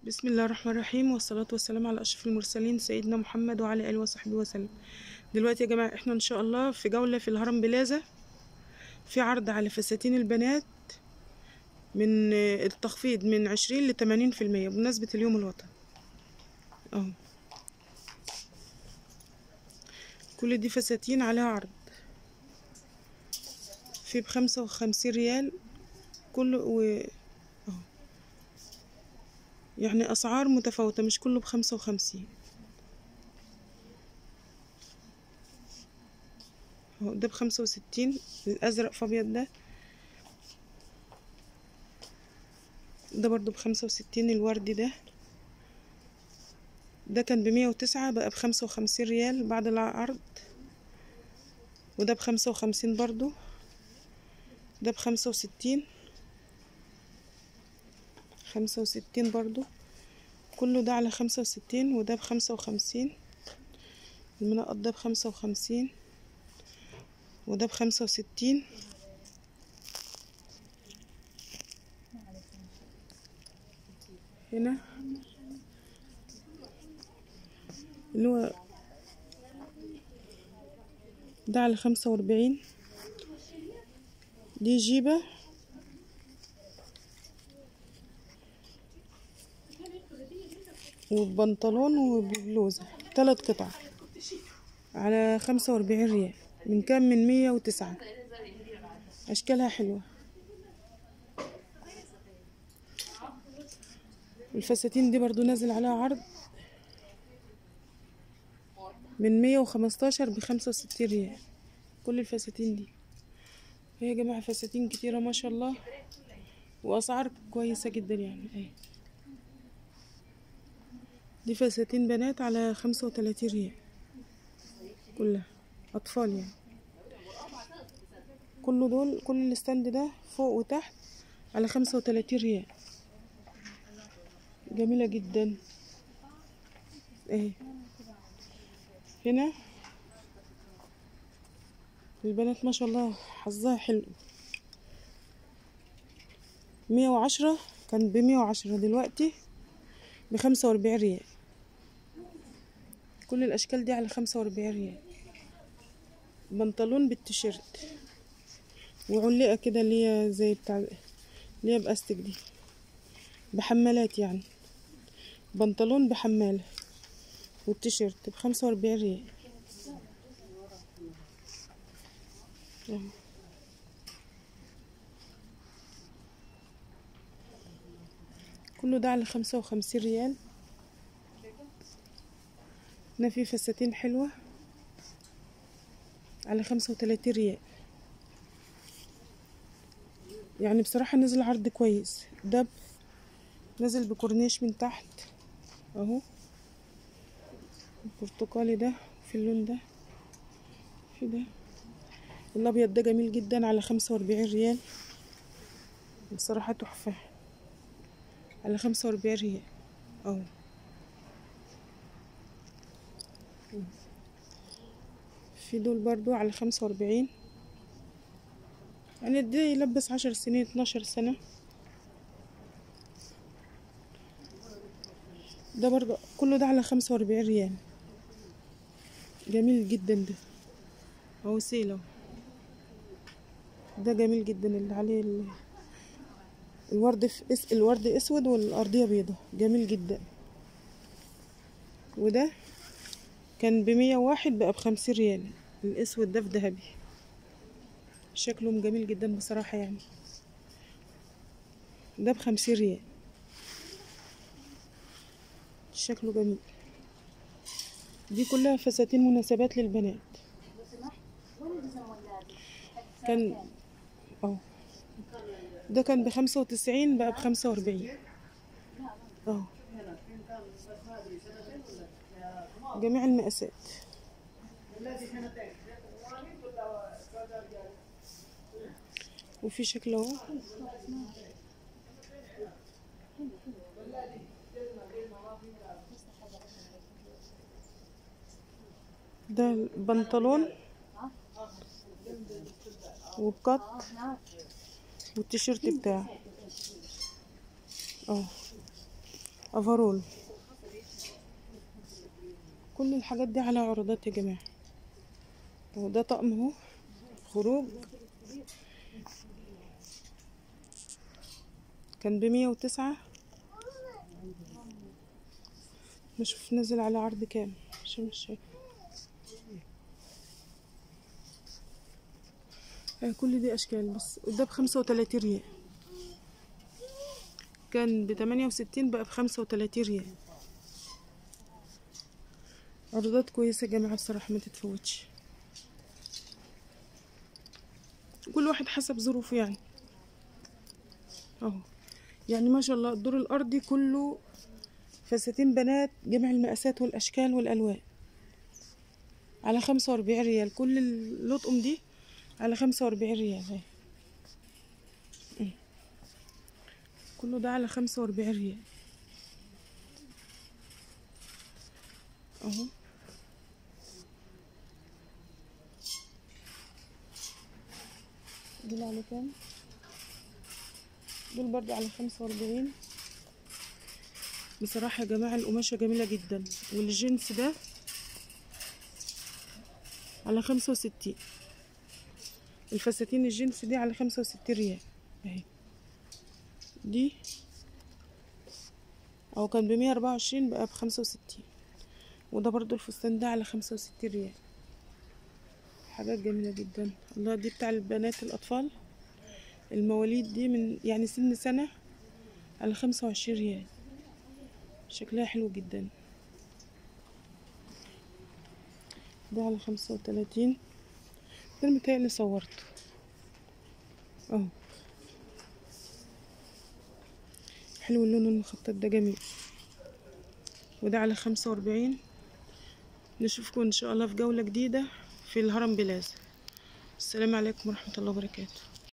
بسم الله الرحمن الرحيم والصلاة والسلام على أشرف المرسلين سيدنا محمد وعلى آله وصحبه وسلم دلوقتي يا جماعة احنا إن شاء الله في جولة في الهرم بلازا في عرض على فساتين البنات من آه، التخفيض من عشرين لتمانين في المية بمناسبة اليوم الوطني اهو كل دي فساتين عليها عرض في بخمسة وخمسين ريال كل و اهو يعني أسعار متفاوتة مش كله بخمسة وخمسين اهو ده بخمسة وستين الأزرق في أبيض ده ده برضو بخمسة وستين الوردي ده ده كان بمية وتسعة بقى بخمسة وخمسين ريال بعد العرض وده بخمسة وخمسين برضو ده بخمسة وستين خمسة وستين برضو كله ده على خمسة وستين وده بخمسة وخمسين المنقط ده بخمسة وخمسين وده بخمسة وستين هنا اللي هو ده على خمسة وأربعين دي جيبة وبنطلون وبلوزة تلات قطع على خمسة وأربعين ريال من كام من مية وتسعة أشكالها حلوة الفساتين دي برضو نازل عليها عرض من مية وخمستاشر بخمسة وستين ريال كل الفساتين دي هي يا جماعة فساتين كتيرة ما شاء الله وأسعار كويسة جدا يعني اهي دي فساتين بنات على خمسة وتلاتين ريال كلها أطفال يعني كل دول كل الستاند ده فوق وتحت على خمسة وتلاتين ريال جميلة جدا اهي هنا البنات ما شاء الله حظها حلو مية وعشرة كان بمية وعشرة دلوقتي بخمسة وأربعين ريال كل الأشكال دي على خمسة وأربعين ريال بنطلون بالتيشيرت وعلقة كده اللي هي زي بتاع اللي هي بأستك دي بحمالات يعني بنطلون بحمالة والتيشيرت بخمسة وأربعين ريال أهو. كله ده على خمسة وخمسين ريال هنا في فساتين حلوة على خمسة وتلاتين ريال يعني بصراحة نزل عرض كويس ده ب- نزل بكورنيش من تحت اهو البرتقالي ده في اللون ده في ده الابيض ده جميل جدا على خمسة واربعين ريال بصراحة تحفة على خمسة واربعين ريال اهو في دول برضو على خمسة واربعين يعني ده يلبس عشر سنين اتناشر سنة ده برضو كله ده على خمسة واربعين ريال جميل جدا ده اهو سيلة ده جميل جدا اللي عليه ال... الورد في اس... الورد اسود والارضية بيضة جميل جدا وده كان بمية واحد بقى بخمسين ريال الاسود ده في ذهبي شكلهم جميل جدا بصراحة يعني ده بخمسين ريال شكله جميل دي كلها فساتين مناسبات للبنات كان اه ده كان بخمسة وتسعين بقى بخمسة وأربعين اه جميع المقاسات وفي شكل اهو ده البنطلون وبقط والتيشيرت بتاعه اه افرول كل الحاجات دي على عروضات يا جماعة وده طقم اهو خروج كان بمية وتسعة نشوف نزل على عرض كام عشان مش شايف آه، كل دي اشكال بس وده بخمسة وتلاتين ريال كان بتمانية وستين بقى بخمسة وتلاتين ريال عروضات كويسة يا جماعة بصراحة ما تتفوتش كل واحد حسب ظروفه يعني اهو يعني ما شاء الله الدور الارضي كله فساتين بنات جميع المقاسات والاشكال والالوان على خمسة واربعين ريال كل اللطقم دي على خمسة واربعين ريال اهي أم. كله ده على خمسة واربعين ريال اهو دول على كام دول برضو على خمسة واربعين بصراحة يا جماعة القماشة جميلة جدا والجنس ده على خمسة وستين الفساتين الجنس دي على خمسة وستين ريال اهي دي او كان بمية اربعة وعشرين بقى بخمسة وستين وده برضو الفستان ده على خمسة وستين ريال حاجات جميلة جدا الله دي بتاع البنات الأطفال المواليد دي من يعني سن سنة على خمسة وعشرين ريال شكلها حلو جدا ده على خمسة وتلاتين ده متهيألي صورته اهو حلو اللون المخطط ده جميل وده على خمسة وأربعين نشوفكم إن شاء الله في جولة جديدة في الهرم بلازا السلام عليكم ورحمة الله وبركاته